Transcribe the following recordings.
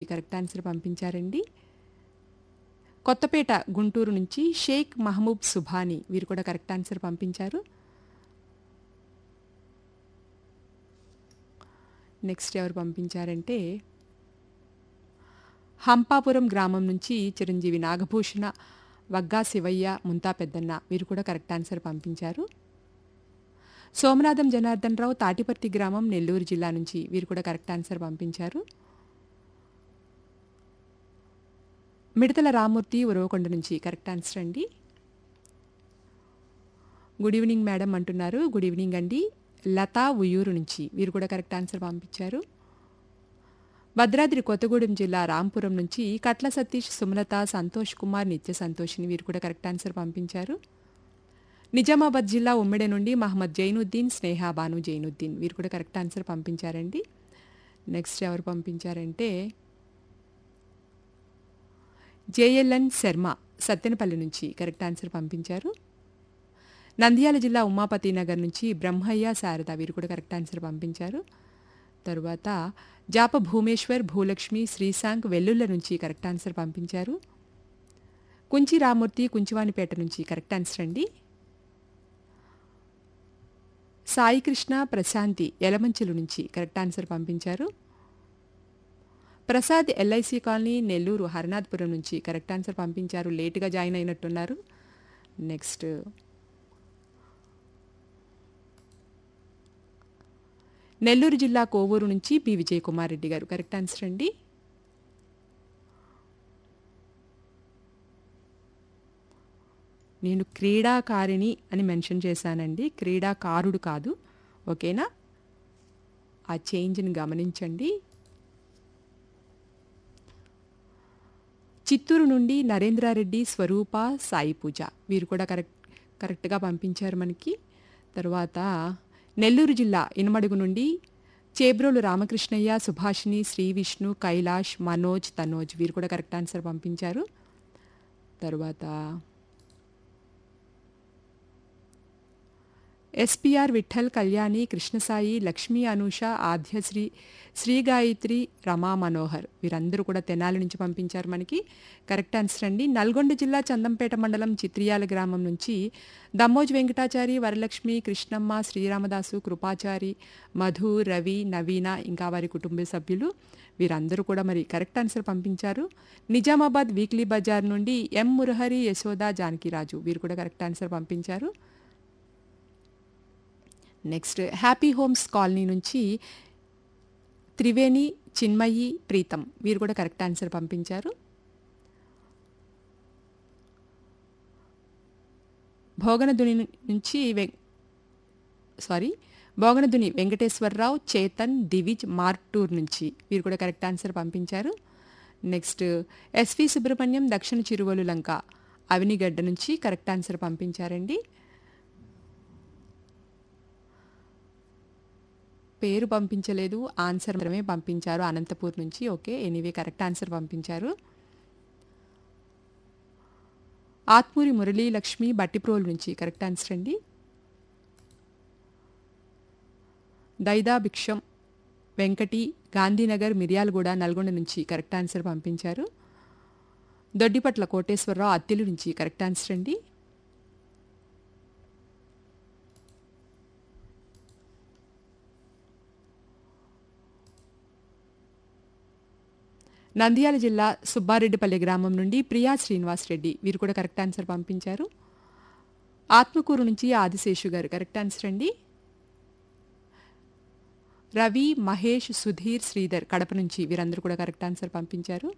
correct answer పంపించారండి కొత్తపేట గుంటూరు నుంచి షేక్ మహమూబ్ సుభాని వీరు కూడా కరెక్ట్ ఆన్సర్ పంపించారు నెక్స్ట్ ఎవరు పంపించారంటే హంపాపురం గ్రామం నుంచి చిరంజీవి నాగభూషణ వగ్గా శివయ్య ముంతా పెద్దన్న వీరు కూడా కరెక్ట్ ఆన్సర్ పంపించారు సోమనాథం జనార్దన్ రావు తాటిపర్తి గ్రామం నెల్లూరు జిల్లా నుంచి వీరు కూడా కరెక్ట్ ఆన్సర్ పంపించారు మిడతల రామూర్తి ఉరవకొండ నుంచి కరెక్ట్ ఆన్సర్ అండి గుడ్ ఈవినింగ్ మేడం అంటున్నారు గుడ్ ఈవినింగ్ అండి లతా ఉయ్యూరు నుంచి వీరు కూడా కరెక్ట్ ఆన్సర్ పంపించారు భద్రాద్రి కొత్తగూడెం జిల్లా రాంపురం నుంచి కట్ల సతీష్ సుమలత సంతోష్ కుమార్ నిత్య సంతోష్ని వీరు కూడా కరెక్ట్ ఆన్సర్ పంపించారు నిజామాబాద్ జిల్లా ఉమ్మెడ నుండి మహమ్మద్ జైనుద్దీన్ స్నేహ బాను జైనుద్దీన్ వీరు కూడా కరెక్ట్ ఆన్సర్ పంపించారండి నెక్స్ట్ ఎవరు పంపించారంటే జేఎల్ఎన్ శర్మ సత్తెనపల్లి నుంచి కరెక్ట్ ఆన్సర్ పంపించారు నంద్యాల జిల్లా ఉమాపతి నగర్ నుంచి బ్రహ్మయ్య శారద వీరు కూడా కరెక్ట్ ఆన్సర్ పంపించారు తరువాత జాప భూమేశ్వర్ భూలక్ష్మి శ్రీశాంక్ వెల్లుల్ల నుంచి కరెక్ట్ ఆన్సర్ పంపించారు కుంచి రామూర్తి కుంచివానిపేట నుంచి కరెక్ట్ ఆన్సర్ అండి సాయి కృష్ణ ప్రశాంతి ఎలమంచిలు నుంచి కరెక్ట్ ఆన్సర్ పంపించారు ప్రసాద్ ఎల్ఐసి కాలనీ నెల్లూరు హరినాథ్పురం నుంచి కరెక్ట్ ఆన్సర్ పంపించారు లేటుగా జాయిన్ అయినట్టున్నారు నెక్స్ట్ నెల్లూరు జిల్లా కోవూరు నుంచి పి విజయ్ కుమార్ రెడ్డి గారు కరెక్ట్ ఆన్సర్ అండి నేను క్రీడాకారిణి అని మెన్షన్ చేశానండి క్రీడాకారుడు కాదు ఓకేనా ఆ చేంజ్ని గమనించండి చిత్తూరు నుండి నరేంద్రారెడ్డి స్వరూప సాయి పూజ వీరు కూడా కరెక్ట్ కరెక్ట్గా పంపించారు మనకి తర్వాత నెల్లూరు జిల్లా ఇనమడుగు నుండి చేబ్రోలు రామకృష్ణయ్య సుభాషిణి శ్రీ విష్ణు కైలాష్ మనోజ్ తనోజ్ వీరు కూడా కరెక్ట్ ఆన్సర్ పంపించారు తర్వాత ఎస్పిఆర్ విఠల్ కళ్యాణి కృష్ణసాయి లక్ష్మీ అనూష ఆద్యశ్రీ శ్రీ గాయత్రి రమా మనోహర్ వీరందరూ కూడా తెనాలి నుంచి పంపించారు మనకి కరెక్ట్ ఆన్సర్ అండి నల్గొండ జిల్లా చందంపేట మండలం చిత్రియాల గ్రామం నుంచి దమ్మోజ్ వెంకటాచారి వరలక్ష్మి కృష్ణమ్మ శ్రీరామదాసు కృపాచారి మధు రవి నవీన ఇంకా వారి కుటుంబ సభ్యులు వీరందరూ కూడా మరి కరెక్ట్ ఆన్సర్ పంపించారు నిజామాబాద్ వీక్లీ బజార్ నుండి ఎం మురహరి యశోద జానకిరాజు వీరు కూడా కరెక్ట్ ఆన్సర్ పంపించారు నెక్స్ట్ హ్యాపీ హోమ్స్ కాలనీ నుంచి త్రివేణి చిన్మయి ప్రీతం వీరు కూడా కరెక్ట్ ఆన్సర్ పంపించారు భోగనదుని నుంచి వె సారీ భోగనదుని వెంకటేశ్వరరావు చేతన్ దివిజ్ మార్టూర్ నుంచి వీరు కూడా కరెక్ట్ ఆన్సర్ పంపించారు నెక్స్ట్ ఎస్వి సుబ్రహ్మణ్యం దక్షిణ చిరువలు లంక అవినిగడ్డ నుంచి కరెక్ట్ ఆన్సర్ పంపించారండి పేరు పంపించలేదు ఆన్సర్ మాత్రమే పంపించారు అనంతపూర్ నుంచి ఓకే ఎనీవే కరెక్ట్ ఆన్సర్ పంపించారు ఆత్మూరి మురళీ లక్ష్మి బట్టిప్రోల్ నుంచి కరెక్ట్ ఆన్సర్ అండి దైదా భిక్షం వెంకటి గాంధీనగర్ మిర్యాలగూడ నల్గొండ నుంచి కరెక్ట్ ఆన్సర్ పంపించారు దొడ్డిపట్ల కోటేశ్వరరావు అత్తిలి నుంచి కరెక్ట్ ఆన్సర్ అండి నంద్యాల జిల్లా సుబ్బారెడ్డిపల్లి గ్రామం నుండి ప్రియా శ్రీనివాస్ రెడ్డి వీరు కూడా కరెక్ట్ ఆన్సర్ పంపించారు ఆత్మకూరు నుంచి ఆదిశేషు గారు కరెక్ట్ ఆన్సర్ అండి రవి మహేష్ సుధీర్ శ్రీధర్ కడప నుంచి వీరందరూ కూడా కరెక్ట్ ఆన్సర్ పంపించారు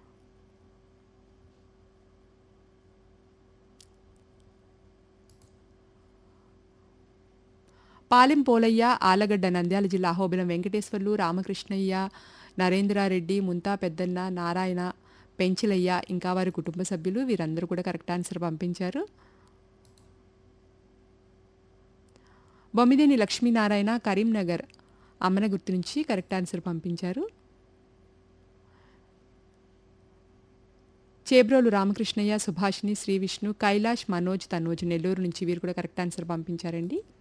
పాలెం పోలయ్య ఆలగడ్డ నంద్యాల జిల్లా అహోబిలం వెంకటేశ్వర్లు రామకృష్ణయ్య నరేంద్రారెడ్డి ముంతా పెద్దన్న నారాయణ పెంచిలయ్య ఇంకా వారి కుటుంబ సభ్యులు వీరందరూ కూడా కరెక్ట్ ఆన్సర్ పంపించారు బొమ్మిదేని లక్ష్మీనారాయణ కరీంనగర్ అమ్మనగుర్తు నుంచి కరెక్ట్ ఆన్సర్ పంపించారు చేబ్రోలు రామకృష్ణయ్య సుభాషిణి శ్రీ విష్ణు కైలాష్ మనోజ్ తనోజ్ నెల్లూరు నుంచి వీరు కూడా కరెక్ట్ ఆన్సర్ పంపించారండి